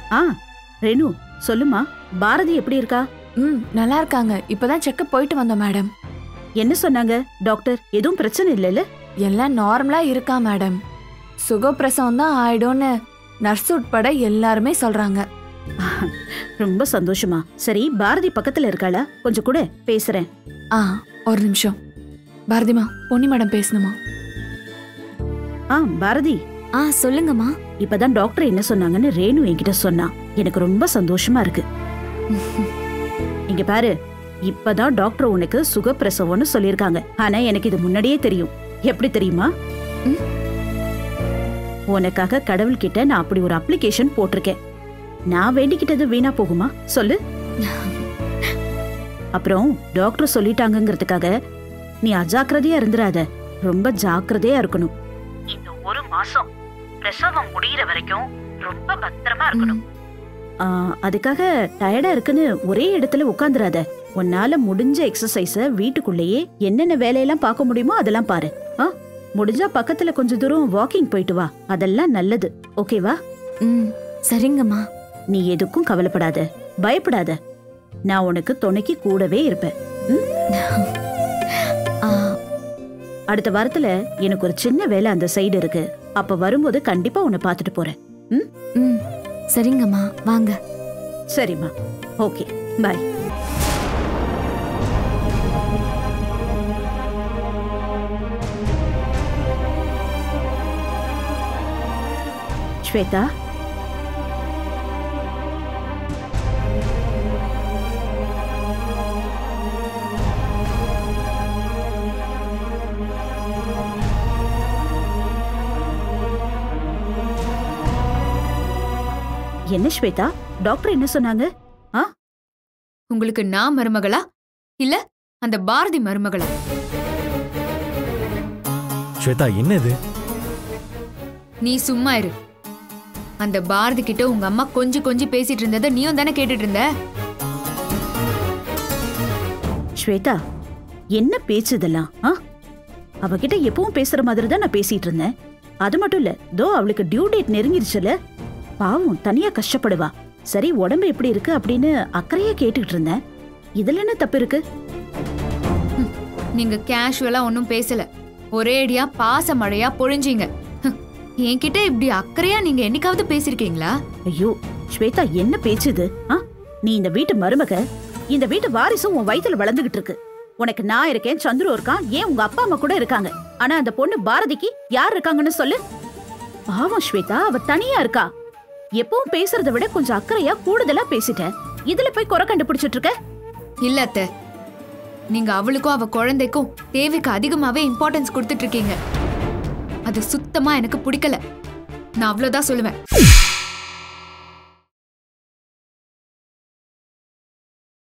ஆ ரேணு சொல்லுமா பாரதி எப்படி இருக்கா ம் நல்லா இருக்காங்க இப்பதான் செக்கப் போயிட்டு வந்தோம் மேடம் என்ன சொன்னாங்க டாக்டர் எதுவும் பிரச்சனை இல்லைல்ல எல்லாம் நார்மலா இருக்கா மேடம் சுகப்பிரசவம் தான் ஆயிடும்னு நர்ஸ் உட்பட எல்லாருமே சொல்றாங்க ரொம்ப சந்தோஷமா சரி பாரதி பக்கத்துல இருக்காளா கொஞ்சம் கூட பேசுறேன் ஆ ஒரு நிமிஷம் பாரதிமா பொன்னி மேடம் பேசணுமா ஆ பாரதி ஆ சொல்லுங்கம்மா இப்பதான் டாக்டர் என்ன சொன்னாங்கன்னு ரேணு என்கிட்ட சொன்னா எனக்கு ரொம்ப சந்தோஷமா இருக்கு இங்க பாரு இப்பதான் டாக்டர் உனக்கு சுகப்பிரசவம்னு சொல்லியிருக்காங்க ஆனா எனக்கு இது முன்னாடியே தெரியும் எப்படி தெரியுமா ம். உனக்காக கடவுள்கிட்ட நான் அப்படி ஒரு அப்ளிகேஷன் போட்டிருக்கேன் நான் வேண்டிக்கிட்டது வீணா போகுமா சொல்லு அப்புறம் டாக்டர் சொல்லிட்டாங்கங்கிறதுக்காக நீ அஜாக்கிரதையா இருந்துராத ரொம்ப ஜாக்கிரதையா இருக்கணும் இந்த ஒரு மாசம் பிரசவம் முடியிற வரைக்கும் ரொம்ப பத்திரமா இருக்கணும் ஆ, அதுக்காக டயர்டா இருக்குன்னு ஒரே இடத்துல உட்காந்துராத உன்னால முடிஞ்ச எக்ஸசைஸ வீட்டுக்குள்ளேயே என்னென்ன வேலையெல்லாம் பார்க்க முடியுமோ அதெல்லாம் பாரு ஆ முடிஞ்சா பக்கத்துல கொஞ்ச தூரம் வாக்கிங் போயிட்டு வா அதெல்லாம் நல்லது ஓகேவா ம் சரிங்கம்மா நீ எதுக்கும் கவலைப்படாத பயப்படாத நான் உனக்கு துணைக்கு கூடவே இருப்பேன் ம்? ஆ, அடுத்த வாரத்துல எனக்கு ஒரு சின்ன வேலை அந்த சைடு இருக்கு அப்ப வரும்போது கண்டிப்பா உன்னை பார்த்துட்டு போறேன் ம் ம் சரிங்கம்மா வாங்க சரிம்மா ஓகே பாய் ஸ்வேதா என்ன ஸ்வேதா டாக்டர் என்ன சொன்னாங்க உங்களுக்கு நான் மருமகளா இல்ல அந்த பாரதி மருமகளா ஸ்வேதா என்ன இது நீ சும்மா இரு அந்த பாரதி கிட்ட உங்க அம்மா கொஞ்சம் கொஞ்சம் பேசிட்டு இருந்ததை நீயும் தானே கேட்டுட்டு இருந்த ஸ்வேதா என்ன பேச்சு இதெல்லாம் ஆ அவகிட்ட எப்பவும் பேசுற மாதிரி தான் நான் பேசிட்டு இருந்தேன் அது மட்டும் இல்ல தோ அவளுக்கு டியூ டேட் நெருங்கிருச்சுல பாவம் தனியா கஷ்டப்படுவா சரி உடம்பு எப்படி இருக்கு அப்படின்னு அக்கறையா கேட்டுக்கிட்டு இருந்தேன் இதுல என்ன தப்பு இருக்கு நீங்க கேஷுவலா ஒன்னும் பேசல ஒரேடியா பாச மழையா பொழிஞ்சீங்க ஹம், என்கிட்ட இப்படி அக்கறையா நீங்க என்னைக்காவது பேசிருக்கீங்களா ஐயோ ஸ்வேதா என்ன பேச்சு இது ஆ நீ இந்த வீட்டு மருமக இந்த வீட்டு வாரிசும் உன் வயித்துல வளர்ந்துகிட்டு இருக்கு உனக்கு நான் இருக்கேன் சந்துரு இருக்கான் ஏன் உங்க அப்பா அம்மா கூட இருக்காங்க ஆனா அந்த பொண்ணு பாரதிக்கு யார் இருக்காங்கன்னு சொல்லு பாவம் ஸ்வேதா அவ தனியா இருக்கா எப்பவும் பேசுறதை விட கொஞ்சம் அக்கறையா கூடுதலா பேசிட்ட இதுல போய் குறை கண்டுபிடிச்சிட்டு இருக்க இல்ல அத்தை நீங்க அவளுக்கும் அவ குழந்தைக்கும் தேவைக்கு அதிகமாவே இம்பார்ட்டன்ஸ் கொடுத்துட்டு இருக்கீங்க அது சுத்தமா எனக்கு பிடிக்கல நான் அவ்வளவுதான் சொல்லுவேன்